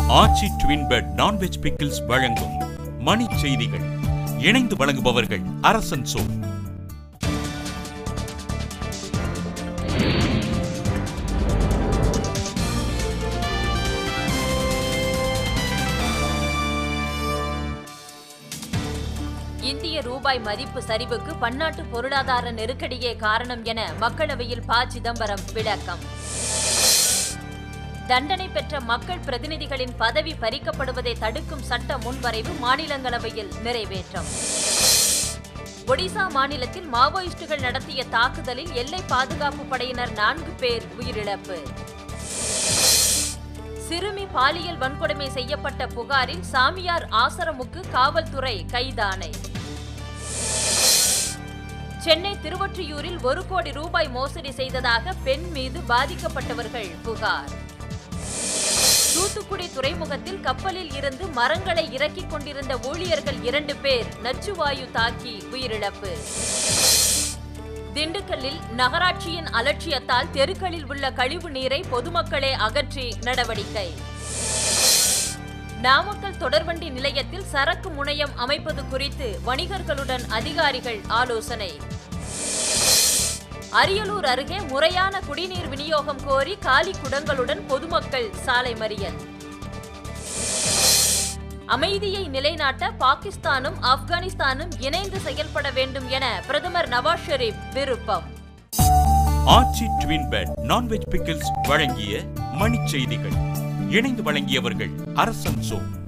ஆச்சி twin bed non veg pickles வழங்கும் மணி செய்திகள் இணைந்து வழங்குபவர்கள் அரசன் சோ இந்திய ரூபாய் மதிப்பு சரிவுக்கு பன்னாட்டு பொருளாதார நெருக்கடியே காரணம் என மக்களவையில் ப சிதம்பரம் விளக்கம் தண்டனை பெற்ற மக்கள் பிரதிநிதிகளின் பதவி பறிக்கப்படுவதை தடுக்கும் சட்ட முன்வரைவு மாநிலங்களவையில் நிறைவேற்றம் ஒடிசா மாநிலத்தில் மாவோயிஸ்டுகள் நடத்திய தாக்குதலில் எல்லை பாதுகாப்பு படையினர் நான்கு பேர் உயிரிழப்பு சிறுமி பாலியல் வன்கொடுமை செய்யப்பட்ட புகாரில் சாமியார் ஆசரமுக்கு காவல்துறை கைதானை சென்னை திருவொற்றியூரில் ஒரு கோடி ரூபாய் மோசடி செய்ததாக பெண் மீது பாதிக்கப்பட்டவர்கள் புகார் தூத்துக்குடி துறைமுகத்தில் கப்பலில் இருந்து மரங்களை இறக்கிக் கொண்டிருந்த ஊழியர்கள் இரண்டு பேர் நச்சுவாயு தாக்கி உயிரிழப்பு திண்டுக்கல்லில் நகராட்சியின் அலட்சியத்தால் தெருக்களில் உள்ள கழிவு நீரை பொதுமக்களே அகற்றி நடவடிக்கை நாமக்கல் தொடர்வண்டி நிலையத்தில் சரக்கு முனையம் அமைப்பது குறித்து வணிகர்களுடன் அதிகாரிகள் ஆலோசனை அரியலூர் அருகே முறையான குடிநீர் விநியோகம் கோரி காலி குடங்களுடன் பொதுமக்கள் சாலை மறியல் அமைதியை நிலைநாட்ட பாகிஸ்தானும் ஆப்கானிஸ்தானும் இணைந்து செயல்பட வேண்டும் என பிரதமர் நவாஸ் ஷெரீப் விருப்பம் Aachi twin bed non veg pickles வழங்கிய மணி செய்திகள் இணைந்து வழங்கியவர்கள் அரசன் சோ